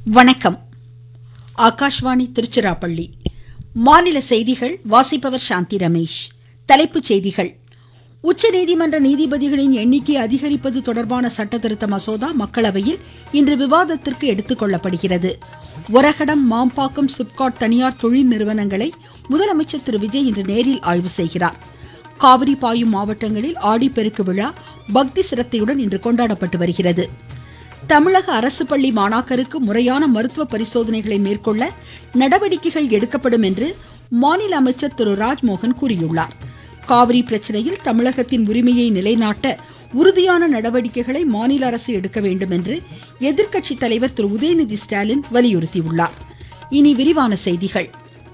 வணக்கம் ஆகாஷ்வாணி திருச்சிராப்பள்ளி மாநில செய்திகள் வாசிப்பவர் சாந்தி ரமேஷ் தலைப்புச் செய்திகள் உச்சநீதிமன்ற நீதிபதிகளின் எண்ணிக்கை அதிகரிப்பது தொடர்பான சட்டத்திருத்த மசோதா மக்களவையில் இன்று விவாதத்திற்கு எடுத்துக் கொள்ளப்படுகிறது ஒரகடம் மாம்பாக்கம் சிப்காட் தனியார் தொழில் நிறுவனங்களை முதலமைச்சர் திரு விஜய் இன்று நேரில் ஆய்வு செய்கிறார் காவிரி பாயும் மாவட்டங்களில் ஆடிப்பெருக்கு விழா பக்தி சிரத்தையுடன் இன்று கொண்டாடப்பட்டு வருகிறது தமிழக அரசு பள்ளி மாணாக்கருக்கு முறையான மருத்துவ பரிசோதனைகளை மேற்கொள்ள நடவடிக்கைகள் எடுக்கப்படும் என்று மாநில அமைச்சர் திரு ராஜ்மோகன் கூறியுள்ளார் காவிரி பிரச்சனையில் தமிழகத்தின் உரிமையை நிலைநாட்ட உறுதியான நடவடிக்கைகளை மாநில அரசு எடுக்க வேண்டும் என்று எதிர்க்கட்சித் தலைவர் திரு உதயநிதி ஸ்டாலின் வலியுறுத்தியுள்ளார் இனி விரிவான செய்திகள்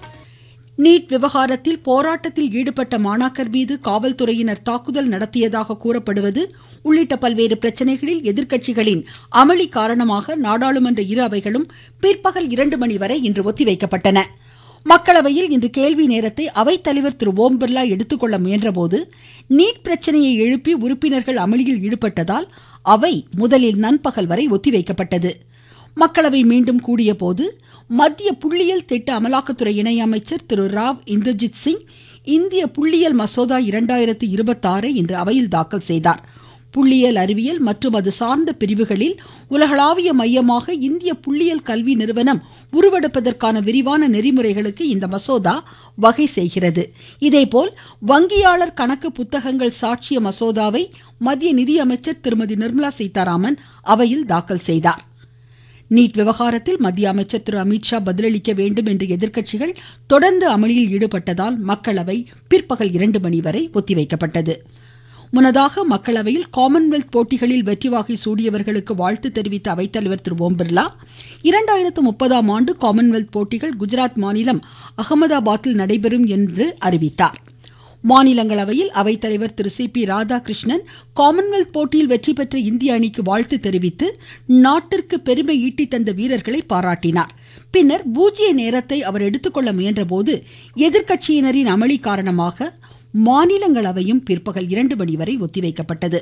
நீட் விவகாரத்தில் போராட்டத்தில் ஈடுபட்ட மாணாக்கர் மீது காவல்துறையினர் தாக்குதல் நடத்தியதாக கூறப்படுவது உள்ளிட்ட பல்வேறு பிரச்சனைகளில் எதிர்க்கட்சிகளின் அமளி காரணமாக நாடாளுமன்ற இரு அவைகளும் பிற்பகல் இரண்டு மணி வரை இன்று ஒத்திவைக்கப்பட்டன மக்களவையில் இன்று கேள்வி நேரத்தை அவைத்தலைவர் திரு ஓம் பிர்லா எடுத்துக்கொள்ள முயன்றபோது நீட் பிரச்சனையை எழுப்பி உறுப்பினர்கள் அமளியில் ஈடுபட்டதால் அவை முதலில் நண்பகல் வரை ஒத்திவைக்கப்பட்டது மக்களவை மீண்டும் கூடிய போது மத்திய புள்ளியியல் திட்ட அமலாக்கத்துறை இணையமைச்சர் திரு ராவ் இந்தர்ஜித் சிங் இந்திய புள்ளியியல் மசோதா இரண்டாயிரத்தி இருபத்தாறை இன்று அவையில் தாக்கல் செய்தார் புள்ளியியல் அறிவியல் மற்றும் அது சார்ந்த பிரிவுகளில் உலகளாவிய மையமாக இந்திய புள்ளியியல் கல்வி நிறுவனம் உருவெடுப்பதற்கான விரிவான நெறிமுறைகளுக்கு இந்த மசோதா வகை செய்கிறது இதேபோல் வங்கியாளர் கணக்கு புத்தகங்கள் சாட்சிய மசோதாவை மத்திய நிதியமைச்சர் திருமதி நிர்மலா சீதாராமன் அவையில் தாக்கல் செய்தார் நீட் விவகாரத்தில் மத்திய அமைச்சர் திரு அமித்ஷா பதிலளிக்க வேண்டும் என்று எதிர்க்கட்சிகள் தொடர்ந்து அமளியில் ஈடுபட்டதால் மக்களவை பிற்பகல் இரண்டு மணி வரை ஒத்திவைக்கப்பட்டது முன்னதாக மக்களவையில் காமன்வெல்த் போட்டிகளில் வெற்றி வாகை சூடியவர்களுக்கு வாழ்த்து தெரிவித்த அவைத்தலைவர் திரு ஓம் பிர்லா இரண்டாயிரத்து முப்பதாம் ஆண்டு காமன்வெல்த் போட்டிகள் குஜராத் மாநிலம் அகமதாபாத்தில் நடைபெறும் என்று அறிவித்தார் மாநிலங்களவையில் அவைத்தலைவர் Thiru C P Radhakrishnan Commonwealth போட்டியில் வெற்றி பெற்ற இந்திய அணிக்கு வாழ்த்து தெரிவித்து நாட்டிற்கு பெருமை ஈட்டி தந்த வீரர்களை பாராட்டினார் பின்னர் பூஜ்ய நேரத்தை அவர் எடுத்துக்கொள்ள முயன்றபோது எதிர்க்கட்சியினரின் அமளி காரணமாக மாநிலங்களவையும் பிற்பகல் இரண்டு மணி வரை ஒத்திவைக்கப்பட்டது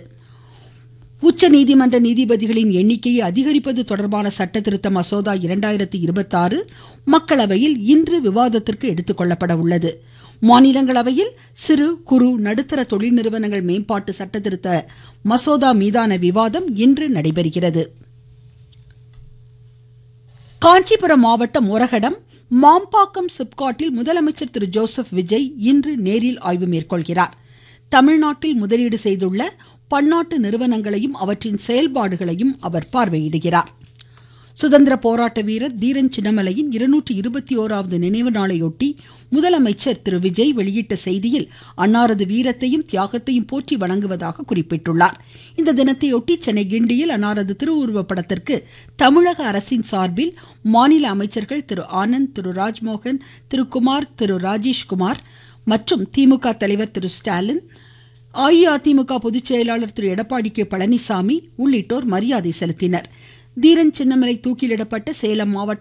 உச்சநீதிமன்ற நீதிபதிகளின் எண்ணிக்கையை அதிகரிப்பது தொடர்பான சட்டத்திருத்த மசோதா இரண்டாயிரத்தி இருபத்தாறு மக்களவையில் இன்று விவாதத்திற்கு எடுத்துக்கொள்ளப்பட உள்ளது மாநிலங்களவையில் சிறு குறு நடுத்தர தொழில் நிறுவனங்கள் மேம்பாட்டு சட்டத்திருத்த மசோதா மீதான விவாதம் இன்று நடைபெறுகிறது காஞ்சிபுரம் மாவட்டம் ஒரகடம் மாம்பாக்கம் சிப்காட்டில் முதலமைச்சர் திரு ஜோசப் விஜய் இன்று நேரில் ஆய்வு மேற்கொள்கிறார் தமிழ்நாட்டில் முதலீடு செய்துள்ள பன்னாட்டு நிறுவனங்களையும் அவற்றின் செயல்பாடுகளையும் அவர் பார்வையிடுகிறார் சுதந்திர போராட்ட வீரர் தீரன் சின்னமலையின் இருநூற்றி இருபத்தி ஓராவது நினைவு நாளையொட்டி முதலமைச்சர் திரு விஜய் வெளியிட்ட செய்தியில் அன்னாரது வீரத்தையும் தியாகத்தையும் போற்றி வணங்குவதாக குறிப்பிட்டுள்ளார் இந்த தினத்தையொட்டி சென்னை கிண்டியில் அன்னாரது திருவுருவ படத்திற்கு தமிழக அரசின் சார்பில் மாநில அமைச்சர்கள் திரு ஆனந்த் திரு ராஜ்மோகன் திரு குமார் திரு ராஜேஷ்குமார் மற்றும் திமுக தலைவர் திரு ஸ்டாலின் அஇஅதிமுக பொதுச் செயலாளர் திரு எடப்பாடி கே பழனிசாமி உள்ளிட்டோர் மரியாதை செலுத்தினர் தீரன் சின்னமலை தூக்கிலிடப்பட்ட சேலம் மாவட்டம்